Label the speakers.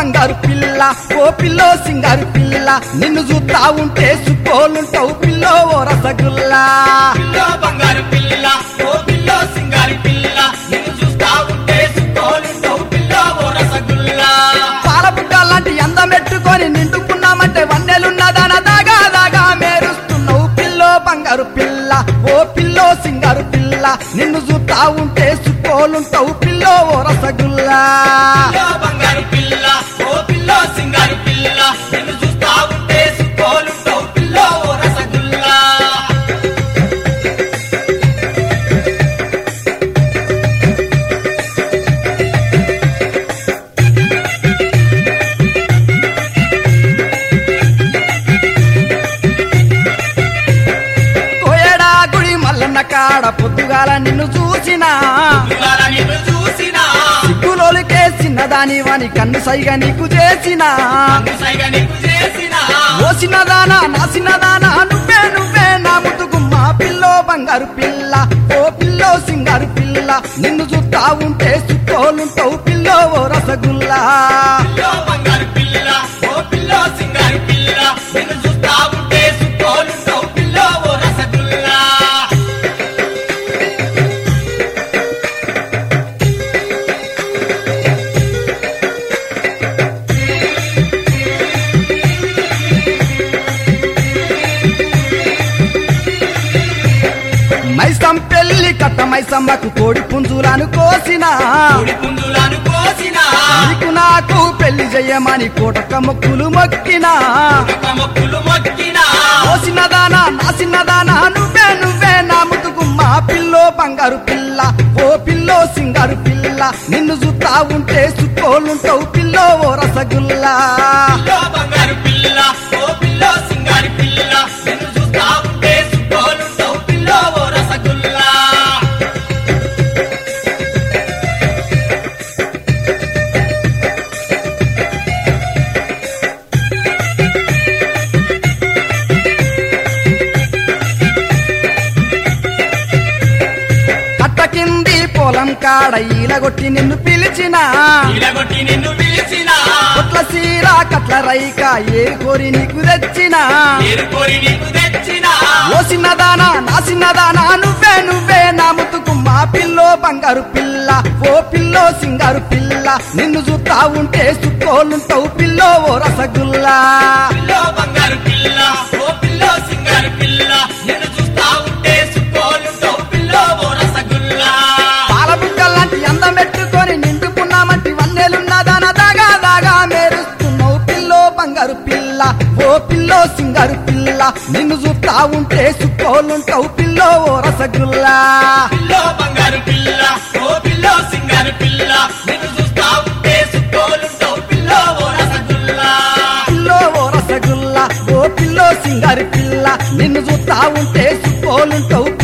Speaker 1: బంగారు పిల్ల ఓ పిల్లో సింగారు పిల్ల నిన్ను చూస్తా ఉంటే సుక్కోలుంటావు పిల్లో ఓ రసగుల్లా
Speaker 2: పిల్లో బంగారు పిల్ల ఓ పిల్లో సింగారి పిల్ల నిన్ను చూస్తా ఉంటే సుక్కోలుంటావు పిల్లో ఓ రసగుల్లా
Speaker 1: పాలబుడ్డ లాంటి అందం పెట్టుకొని నిండుకున్నామంటే వన్నెలున్నదాన దాగా దాగా మేరుస్తున్నావు పిల్లో బంగారు పిల్ల ఓ పిల్లో సింగారు పిల్ల నిన్ను చూస్తా ఉంటే సుక్కోలుంటావు పిల్లో ఓ రసగుల్లా
Speaker 2: పిల్లో బంగారు పిల్ల ఓ పిల్లో సింగారి పిల్ల నిన్ను చూస్తా ఉంటే సుక్కోలుంటావు పిల్లో ఓ రసగుల్లా
Speaker 1: కోయడా గుడి మల్లన్న కాడ పొద్దుగాల నిన్ను చూసినా
Speaker 2: ఇవాళ నిన్ను చూసినా
Speaker 1: సిగ్గులోలికే చిన్నదాని వాని కన్ను సైగా నీకు చేసినా
Speaker 2: సైగ నీకు చేసినా
Speaker 1: ఓ చిన్నదానా నా చిన్నదానా నువ్వే నువ్వే నా ముతుకుమ్మ పిల్లో బంగారు పిల్ల ఓ పిల్లో సింగారు పిల్ల నిన్ను చూస్తా ఉంటే సుత్తోలుంటావు పిల్లో ఓ రసగుల్లా
Speaker 2: పిల్లో బంగారు పిల్ల ఓ పిల్లో సింగారి పిల్ల నిన్ను చూస్తా ఉంటే సుక్కోలుంటావు పిల్లో ఓ రసగుల్లా
Speaker 1: మైసం పెళ్లి కట్ట మైసమ్మకు కోడి పుంజులను కోసినా
Speaker 2: కోడి పుంజులను కోసినా
Speaker 1: నీకు నాకు పెళ్లి చెయ్యమని కోటక్క మొక్కులు మొక్కినా
Speaker 2: ఒక మొక్కులు మొక్కినా
Speaker 1: ఓ చిన్నదానా నా చిన్నదానా నువ్వే నువ్వే నా ముతుకుమ్మ పిల్లో బంగారు పిల్ల ఓ పిల్లో సింగారు పిల్ల నిన్ను చూస్తా ఉంటే సుక్కోలుంటావు పిల్లో ఓ రసగుల్లా
Speaker 2: పిల్లో బంగారు పిల్ల ఓ పిల్లో సింగారి పిల్ల నిన్ను చూస్తా ఉంటే సుక్కోలుంటావు పిల్లో ఓ రసగుల్లా
Speaker 1: కట్ట కింది పొలం కాడ ఈలగొట్టి నిన్ను పిలిచినా
Speaker 2: ఇలగొట్టి నిన్ను పిలిచినా
Speaker 1: కొట్ల సీర కట్ల రైక ఏ కోరి నీకు తెచ్చినా
Speaker 2: ఏరుకోరి నీకు తెచ్చినా
Speaker 1: ఓ చిన్నదానా నా చిన్నదానా నువ్వే నువ్వే నా ముతుకుమ్మ పిల్లో బంగారు పిల్ల ఓ పిల్లో సింగారు పిల్ల నిన్ను చూస్తా ఉంటే సుక్కోలుంటావు పిల్లో ఓ రసగుల్లా
Speaker 2: పిల్లో బంగారు పిల్ల ఓ పిల్లో సింగారి పిల్ల నిన్ను చూస్తా ఉంటే సుక్కోలుంటావు పిల్లో ఓ రసగుల్లా
Speaker 1: పాలబుగ్గ లాంటి అందం పెట్టుకొని నిండుకున్నామంటి వన్నెలున్నదాన దాగా దాగా మేరుస్తున్నావు పిల్లో బంగారు పిల్ల ఓ పిల్లో సింగారు పిల్ల నిన్ను చూస్తా ఉంటే సుక్కోలుంటావు పిల్లో ఓ రసగుల్లా
Speaker 2: పిల్లో బంగారు పిల్ల ఓ పిల్లో సింగారి పిల్ల నిన్ను చూస్తా ఉంటే సుక్కోలుంటావు పిల్లో ఓ రసగుల్లా
Speaker 1: పిల్లో ఓ రసగుల్లా ఓ పిల్లో సింగారి పిల్ల నిన్ను చూస్తా ఉంటే సుక్కోలుంటావు